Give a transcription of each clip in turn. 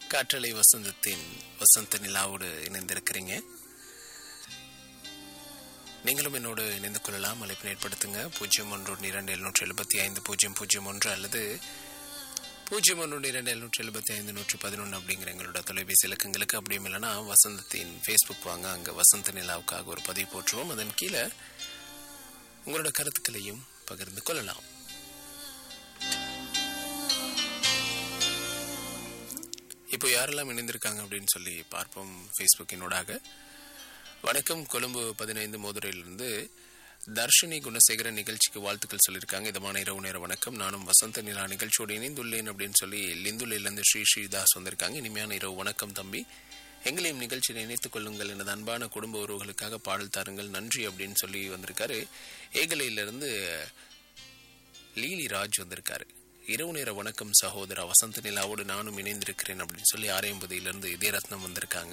காற்றலை வசந்தத்தின் வசந்த நிலாவோடு இணைந்திருக்கிறீங்க நீங்களும் என்னோடு இணைந்து கொள்ளலாம் அழைப்பினை ஏற்படுத்துங்க பூஜ்ஜியம் ஒன்று இரண்டு எழுநூற்றி எழுபத்தி ஐந்து பூஜ்ஜியம் பூஜ்ஜியம் ஒன்று அல்லது பூஜ்ஜியம் ஒன்று இரண்டு எழுநூற்றி எழுபத்தி ஐந்து நூற்றி பதினொன்று அப்படிங்கிற எங்களோட தொலைபேசி இலக்கங்களுக்கு அப்படியும் இல்லைன்னா வசந்தத்தின் ஃபேஸ்புக் வாங்க அங்கே வசந்த நிலாவுக்காக ஒரு பதிவு போட்டுருவோம் அதன் கீழே உங்களோட கருத்துக்களையும் பகிர்ந்து கொள்ளலாம் இப்போ யாரெல்லாம் இணைந்திருக்காங்க அப்படின்னு சொல்லி பார்ப்போம் ஃபேஸ்புக்கினோடாக வணக்கம் கொழும்பு பதினைந்து மோதுரையிலிருந்து தர்ஷினி குணசேகரன் நிகழ்ச்சிக்கு வாழ்த்துக்கள் சொல்லியிருக்காங்க இதமான இரவு நேர வணக்கம் நானும் வசந்த நிலா நிகழ்ச்சியோடு இணைந்துள்ளேன் அப்படின்னு சொல்லி லிந்துலையிலிருந்து ஸ்ரீ ஸ்ரீதாஸ் வந்திருக்காங்க இனிமையான இரவு வணக்கம் தம்பி எங்களையும் நிகழ்ச்சியில் இணைத்துக் கொள்ளுங்கள் எனது அன்பான குடும்ப உறவுகளுக்காக பாடல் தாருங்கள் நன்றி அப்படின்னு சொல்லி வந்திருக்காரு ஏகலையிலிருந்து லீலி ராஜ் வந்திருக்காரு இரவு நேர வணக்கம் சகோதரா வசந்த நிலாவோடு நானும் இணைந்திருக்கிறேன் அப்படின்னு சொல்லி ஆரையம்பதியிலிருந்து இதயரத்னம் வந்திருக்காங்க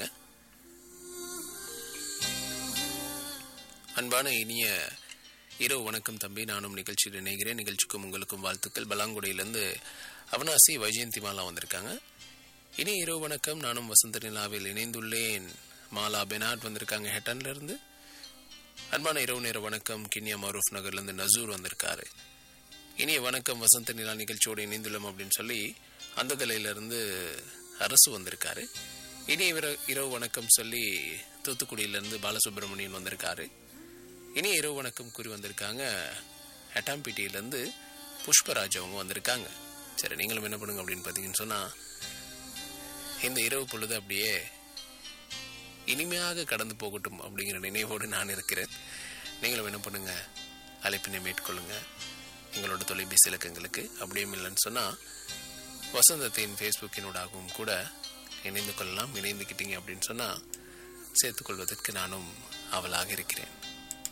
அன்பான இனிய இரவு வணக்கம் தம்பி நானும் நிகழ்ச்சியில் இணைகிறேன் நிகழ்ச்சிக்கும் உங்களுக்கும் வாழ்த்துக்கள் பலாங்குடியிலிருந்து அவனாசி வைஜெயந்தி மாலா வந்திருக்காங்க இனிய இரவு வணக்கம் நானும் வசந்த நிலாவில் இணைந்துள்ளேன் மாலா பெனாட் வந்திருக்காங்க ஹெட்டன்ல இருந்து அன்பான இரவு நேர வணக்கம் கிண்ணியா மரூஃப் நகர்லேருந்து நசூர் வந்திருக்காரு இனிய வணக்கம் வசந்த நிலா நிகழ்ச்சியோடு இணைந்துள்ளோம் அப்படின்னு சொல்லி அந்த தலையிலிருந்து அரசு வந்திருக்காரு இனிய இர- இரவு வணக்கம் சொல்லி தூத்துக்குடியிலிருந்து பாலசுப்ரமணியன் வந்திருக்காரு இனிய இரவு வணக்கம் கூறி வந்திருக்காங்க ஹெட்டாம்பிட்டியிலேருந்து புஷ்பராஜ் அவங்க வந்திருக்காங்க சரி நீங்களும் என்ன பண்ணுங்க அப்படின்னு பார்த்தீங்கன்னு சொன்னால் இந்த இரவு பொழுது அப்படியே இனிமையாக கடந்து போகட்டும் அப்படிங்கிற நினைவோடு நான் இருக்கிறேன் நீங்களும் என்ன பண்ணுங்க அழைப்பினை மேற்கொள்ளுங்க எங்களோட தொலைபேசி இலக்கங்களுக்கு அப்படியும் இல்லைன்னு சொன்னால் வசந்தத்தின் ஃபேஸ்புக்கினூடாகவும் கூட இணைந்து கொள்ளலாம் இணைந்துக்கிட்டீங்க அப்படின்னு சொன்னால் சேர்த்துக்கொள்வதற்கு நானும் அவளாக இருக்கிறேன்